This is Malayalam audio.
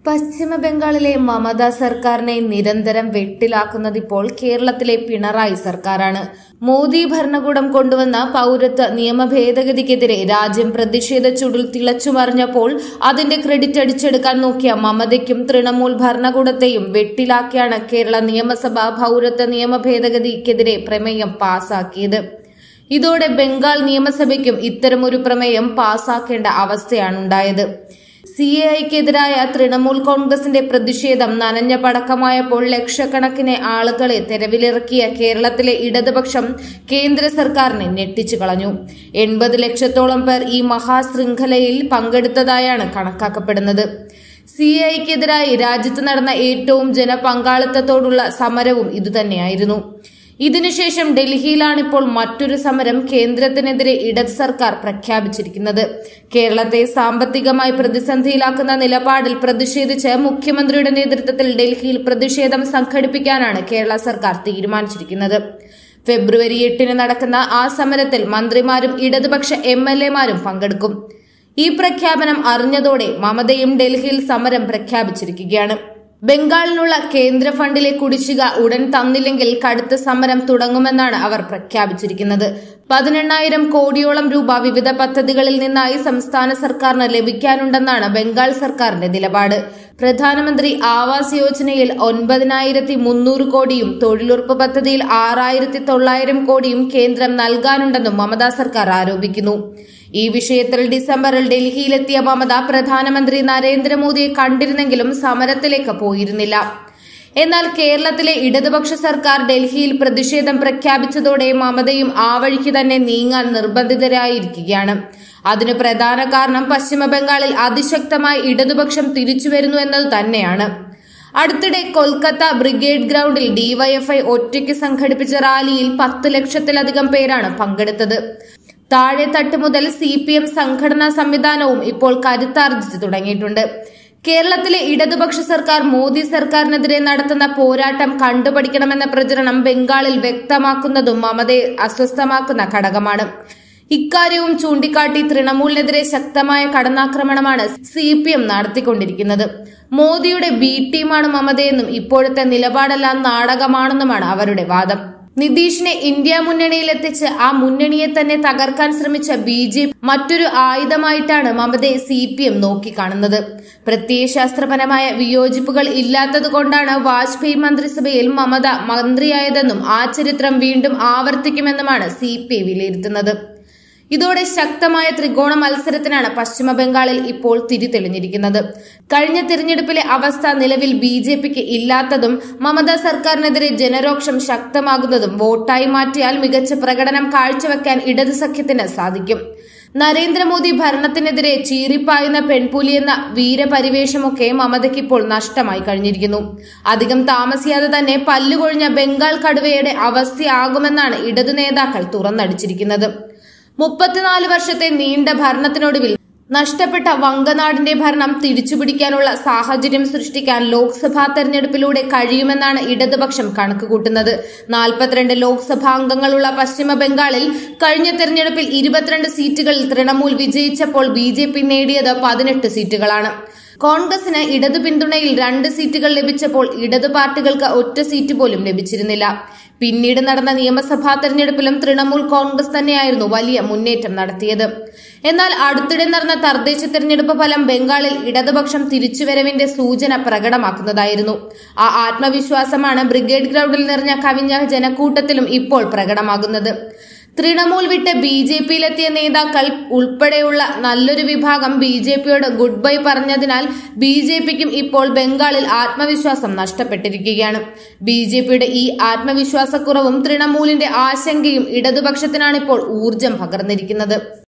പശ്ചിമ ബംഗാളിലെ മമതാ സർക്കാരിനെ നിരന്തരം വെട്ടിലാക്കുന്നതിപ്പോൾ കേരളത്തിലെ പിണറായി സർക്കാരാണ് മോദി ഭരണകൂടം കൊണ്ടുവന്ന പൌരത്വ നിയമ ഭേദഗതിക്കെതിരെ രാജ്യം പ്രതിഷേധ ചുടിൽ തിളച്ചുമറിഞ്ഞപ്പോൾ അതിന്റെ ക്രെഡിറ്റ് അടിച്ചെടുക്കാൻ നോക്കിയ മമതയ്ക്കും തൃണമൂൽ ഭരണകൂടത്തെയും വെട്ടിലാക്കിയാണ് കേരള നിയമസഭ പൌരത്വ നിയമ ഭേദഗതിക്കെതിരെ പ്രമേയം പാസാക്കിയത് ഇതോടെ ബംഗാൾ നിയമസഭയ്ക്കും ഇത്തരമൊരു പ്രമേയം പാസാക്കേണ്ട അവസ്ഥയാണുണ്ടായത് സി എ ഐക്കെതിരായ തൃണമൂൽ കോൺഗ്രസിന്റെ പ്രതിഷേധം നനഞ്ഞ പടക്കമായപ്പോൾ ലക്ഷക്കണക്കിന് ആളുകളെ തെരുവിലിറക്കിയ കേരളത്തിലെ ഇടതുപക്ഷം കേന്ദ്ര സർക്കാരിനെ ഞെട്ടിച്ചു കളഞ്ഞു എൺപത് ലക്ഷത്തോളം പേർ ഈ മഹാശൃംഖലയിൽ പങ്കെടുത്തതായാണ് കണക്കാക്കപ്പെടുന്നത് സി ഐക്കെതിരായി രാജ്യത്ത് നടന്ന ഏറ്റവും ജനപങ്കാളിത്തത്തോടുള്ള സമരവും ഇതുതന്നെയായിരുന്നു ഇതിനുശേഷം ഡൽഹിയിലാണിപ്പോൾ മറ്റൊരു സമരം കേന്ദ്രത്തിനെതിരെ ഇടത് സർക്കാർ പ്രഖ്യാപിച്ചിരിക്കുന്നത് കേരളത്തെ സാമ്പത്തികമായി പ്രതിസന്ധിയിലാക്കുന്ന നിലപാടിൽ പ്രതിഷേധിച്ച് മുഖ്യമന്ത്രിയുടെ നേതൃത്വത്തിൽ ഡൽഹിയിൽ പ്രതിഷേധം സംഘടിപ്പിക്കാനാണ് കേരള സർക്കാർ തീരുമാനിച്ചിരിക്കുന്നത് ഫെബ്രുവരി എട്ടിന് നടക്കുന്ന ആ സമരത്തിൽ മന്ത്രിമാരും ഇടതുപക്ഷ എം എൽ എമാരും പങ്കെടുക്കും ഈ പ്രഖ്യാപനം അറിഞ്ഞതോടെ മമതയും ഡൽഹിയിൽ സമരം പ്രഖ്യാപിച്ചിരിക്കുകയാണ് ബംഗാളിനുള്ള കേന്ദ്ര ഫണ്ടിലെ കുടിശ്ശിക ഉടൻ തന്നില്ലെങ്കിൽ കടുത്ത സമരം തുടങ്ങുമെന്നാണ് അവർ പ്രഖ്യാപിച്ചിരിക്കുന്നത് പതിനെണ്ണായിരം കോടിയോളം രൂപ വിവിധ പദ്ധതികളിൽ നിന്നായി സംസ്ഥാന സർക്കാരിന് ലഭിക്കാനുണ്ടെന്നാണ് ബംഗാൾ സർക്കാരിന്റെ നിലപാട് പ്രധാനമന്ത്രി ആവാസ് യോജനയിൽ ഒൻപതിനായിരത്തി മുന്നൂറ് കോടിയും തൊഴിലുറപ്പ് പദ്ധതിയിൽ ആറായിരത്തി തൊള്ളായിരം കോടിയും കേന്ദ്രം നൽകാനുണ്ടെന്നും മമതാ സർക്കാർ ആരോപിക്കുന്നു ഈ വിഷയത്തിൽ ഡിസംബറിൽ ഡൽഹിയിലെത്തിയ മമത പ്രധാനമന്ത്രി നരേന്ദ്രമോദിയെ കണ്ടിരുന്നെങ്കിലും സമരത്തിലേക്ക് പോയിരുന്നില്ല എന്നാൽ കേരളത്തിലെ ഇടതുപക്ഷ സർക്കാർ ഡൽഹിയിൽ പ്രതിഷേധം പ്രഖ്യാപിച്ചതോടെ മമതയും ആ വഴിക്ക് തന്നെ നീങ്ങാൻ നിർബന്ധിതരായിരിക്കുകയാണ് അതിന് പ്രധാന കാരണം പശ്ചിമബംഗാളിൽ അതിശക്തമായി ഇടതുപക്ഷം തിരിച്ചുവരുന്നു എന്നത് തന്നെയാണ് അടുത്തിടെ കൊൽക്കത്ത ബ്രിഗേഡ് ഗ്രൗണ്ടിൽ ഡിവൈഎഫ്ഐ ഒറ്റയ്ക്ക് സംഘടിപ്പിച്ച റാലിയിൽ പത്ത് ലക്ഷത്തിലധികം പേരാണ് പങ്കെടുത്തത് താഴെത്തട്ട് മുതൽ സി പി എം സംഘടനാ സംവിധാനവും ഇപ്പോൾ കരുത്താർജിച്ചു തുടങ്ങിയിട്ടുണ്ട് കേരളത്തിലെ ഇടതുപക്ഷ സർക്കാർ മോദി സർക്കാരിനെതിരെ നടത്തുന്ന പോരാട്ടം കണ്ടുപഠിക്കണമെന്ന പ്രചരണം ബംഗാളിൽ വ്യക്തമാക്കുന്നതും മമതയെ അസ്വസ്ഥമാക്കുന്ന ഘടകമാണ് ഇക്കാര്യവും ചൂണ്ടിക്കാട്ടി തൃണമൂലിനെതിരെ ശക്തമായ കടന്നാക്രമണമാണ് സി പി എം നടത്തിക്കൊണ്ടിരിക്കുന്നത് മോദിയുടെ ബി ടീമാണ് മമതയെന്നും ഇപ്പോഴത്തെ നിലപാടെല്ലാം നാടകമാണെന്നുമാണ് അവരുടെ വാദം നിതീഷിനെ ഇന്ത്യ മുന്നണിയിലെത്തിച്ച് ആ മുന്നണിയെ തന്നെ തകർക്കാൻ ശ്രമിച്ച ബി ജെ പി മറ്റൊരു ആയുധമായിട്ടാണ് മമതയെ സി പി എം നോക്കിക്കാണുന്നത് പ്രത്യയശാസ്ത്രപരമായ വിയോജിപ്പുകൾ ഇല്ലാത്തതുകൊണ്ടാണ് വാജ്പേയി മന്ത്രിസഭയിൽ മമത മന്ത്രിയായതെന്നും ആ ചരിത്രം വീണ്ടും ആവർത്തിക്കുമെന്നുമാണ് സി പി വിലയിരുത്തുന്നത് ഇതോടെ ശക്തമായ ത്രികോണ മത്സരത്തിനാണ് പശ്ചിമ ബംഗാളിൽ ഇപ്പോൾ തിരിതെളിഞ്ഞിരിക്കുന്നത് കഴിഞ്ഞ തിരഞ്ഞെടുപ്പിലെ അവസ്ഥ നിലവിൽ ബി ജെ പിക്ക് ഇല്ലാത്തതും മമതാ സർക്കാരിനെതിരെ ജനരോക്ഷം ശക്തമാകുന്നതും വോട്ടായി മാറ്റിയാൽ മികച്ച പ്രകടനം കാഴ്ചവെക്കാൻ ഇടത് സഖ്യത്തിന് സാധിക്കും നരേന്ദ്രമോദി ഭരണത്തിനെതിരെ ചീറിപ്പായുന്ന പെൺപുലിയെന്ന വീരപരിവേഷമൊക്കെ മമതയ്ക്ക് ഇപ്പോൾ നഷ്ടമായി കഴിഞ്ഞിരിക്കുന്നു അധികം താമസിയാതെ തന്നെ പല്ലുകൊഴിഞ്ഞ ബംഗാൾ കടുവയുടെ അവസ്ഥയാകുമെന്നാണ് ഇടതു നേതാക്കൾ തുറന്നടിച്ചിരിക്കുന്നത് മുപ്പത്തിനാല് വർഷത്തെ നീണ്ട ഭരണത്തിനൊടുവിൽ നഷ്ടപ്പെട്ട വങ്കനാടിന്റെ ഭരണം തിരിച്ചുപിടിക്കാനുള്ള സാഹചര്യം സൃഷ്ടിക്കാൻ ലോക്സഭാ തെരഞ്ഞെടുപ്പിലൂടെ കഴിയുമെന്നാണ് ഇടതുപക്ഷം കണക്കുകൂട്ടുന്നത് നാൽപ്പത്തിരണ്ട് ലോക്സഭാ അംഗങ്ങളുള്ള പശ്ചിമ ബംഗാളിൽ കഴിഞ്ഞ തെരഞ്ഞെടുപ്പിൽ ഇരുപത്തിരണ്ട് സീറ്റുകളിൽ തൃണമൂൽ വിജയിച്ചപ്പോൾ ബി നേടിയത് പതിനെട്ട് സീറ്റുകളാണ് കോൺഗ്രസിന് ഇടതു പിന്തുണയിൽ രണ്ട് സീറ്റുകൾ ലഭിച്ചപ്പോൾ ഇടതു പാർട്ടികൾക്ക് ഒറ്റ സീറ്റ് പോലും ലഭിച്ചിരുന്നില്ല പിന്നീട് നടന്ന നിയമസഭാ തെരഞ്ഞെടുപ്പിലും തൃണമൂൽ കോൺഗ്രസ് തന്നെയായിരുന്നു വലിയ മുന്നേറ്റം നടത്തിയത് എന്നാൽ അടുത്തിടെ നടന്ന തദ്ദേശ തെരഞ്ഞെടുപ്പ് ഫലം ബംഗാളിൽ ഇടതുപക്ഷം തിരിച്ചുവരവിന്റെ സൂചന പ്രകടമാക്കുന്നതായിരുന്നു ആ ആത്മവിശ്വാസമാണ് ബ്രിഗേഡ് ഗ്രൗണ്ടിൽ നിറഞ്ഞ കവിഞ്ഞ ജനക്കൂട്ടത്തിലും ഇപ്പോൾ പ്രകടമാകുന്നത് തൃണമൂൽ വിട്ട് ബി ജെ പിയിലെത്തിയ നേതാക്കൾ ഉൾപ്പെടെയുള്ള നല്ലൊരു വിഭാഗം ബി ജെ പിയോട് ഗുഡ് ബൈ പറഞ്ഞതിനാൽ ബി ജെ പിക്കും ഇപ്പോൾ ബംഗാളിൽ ആത്മവിശ്വാസം നഷ്ടപ്പെട്ടിരിക്കുകയാണ് ബി ജെ പിയുടെ ഈ ആത്മവിശ്വാസക്കുറവും തൃണമൂലിന്റെ ആശങ്കയും ഇടതുപക്ഷത്തിനാണിപ്പോൾ ഊർജം പകർന്നിരിക്കുന്നത്